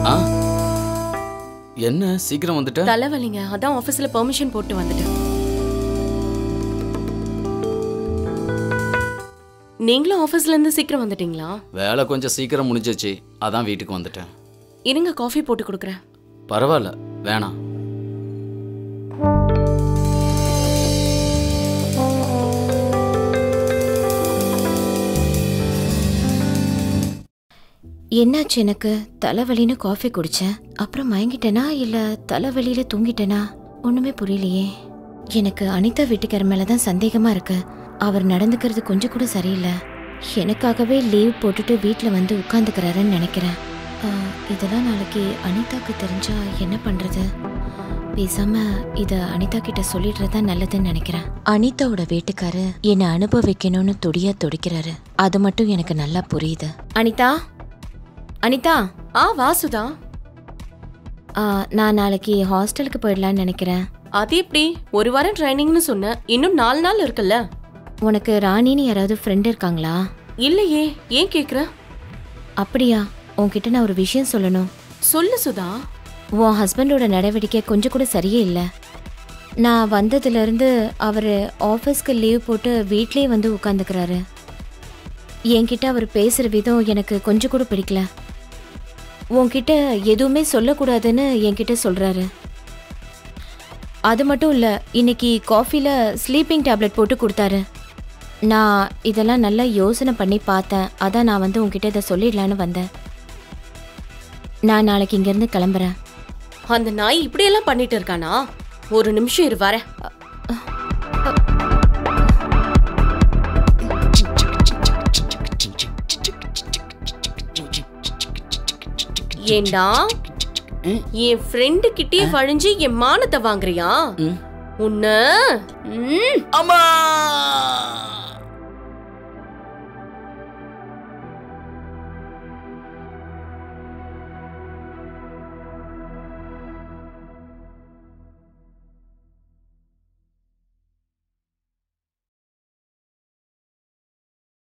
ஆ என்ன சீக்கிரம் வந்துட்ட தலைவலிங்க அதான் ஆபீஸ்ல பெர்மிஷன் போட்டு வந்துட்டேன் நீங்களும் ஆபீஸ்ல இருந்து சீக்கிரம் வந்துட்டீங்களா வேலை கொஞ்சம் சீக்கிரம் முடிஞ்சிச்சு அதான் வீட்டுக்கு வந்துட்டேன் இருங்க காஃபி போட்டு கொடுக்குறேன் பரவாயில்ல வேணாம் என்னாச்சு எனக்கு தலைவலின்னு காஃபி குடிச்சேன் அப்புறம் மயங்கிட்டேனா இல்ல தலைவலியில தூங்கிட்டேனா ஒண்ணுமே புரியலையே எனக்கு அனிதா வீட்டுக்கார மேல தான் சந்தேகமா இருக்கு அவர் நடந்துக்கிறது கொஞ்சம் கூட சரியில்லை எனக்காகவே லீவ் போட்டுட்டு வீட்டில் வந்து உட்காந்துக்கிறாருன்னு நினைக்கிறேன் ஆ, இதெல்லாம் நாளைக்கு அனிதாக்கு தெரிஞ்சா என்ன பண்றது பேசாம இத அனிதா கிட்ட சொல்லிடுறதா நல்லதுன்னு நினைக்கிறேன் அனிதாவோட வீட்டுக்காரு என்னை அனுபவிக்கணும்னு துடியா துடிக்கிறாரு அது மட்டும் எனக்கு நல்லா புரியுது அனிதா அனிதா ஆ வாசுதா ஆ, நான் நாளைக்கு ஹாஸ்டலுக்கு போயிடலான்னு நினைக்கிறேன் அது எப்படி ஒரு வாரம் ட்ரைனிங்னு சொன்னேன் இன்னும் நாலு நாள் இருக்குல்ல உனக்கு ராணின்னு யாராவது ஃப்ரெண்ட் இருக்காங்களா இல்லையே ஏன் கேக்குற அப்படியா உன்கிட்ட நான் ஒரு விஷயம் சொல்லணும் சொல்லு சுதா உன் ஹஸ்பண்டோட நடவடிக்கை கொஞ்சம் கூட சரியே இல்லை நான் வந்ததுலேருந்து அவர் ஆஃபீஸ்க்கு லீவ் போட்டு வீட்லேயே வந்து உட்காந்துக்கிறாரு என்கிட்ட அவர் பேசுகிற விதம் எனக்கு கொஞ்சம் கூட பிடிக்கல உன்கிட்ட எதுவுமே சொல்லக்கூடாதுன்னு என்கிட்ட சொல்கிறாரு அது மட்டும் இல்லை இன்னைக்கு காஃபியில் ஸ்லீப்பிங் டேப்லெட் போட்டு கொடுத்தாரு நான் இதெல்லாம் நல்லா யோசனை பண்ணி பார்த்தேன் அதான் நான் வந்து உன்கிட்ட இதை சொல்லிடலான்னு வந்தேன் நான் நாளைக்கு இங்கேருந்து கிளம்புறேன் அந்த நாய் இப்படியெல்லாம் பண்ணிட்டு இருக்கானா ஒரு நிமிஷம் இரு வரேன் ஏண்டா என் ஃப்ரெண்டு கிட்டே வழிஞ்சு என் மானத்தை வாங்குறியா ம். உன்ன ம், அம்மா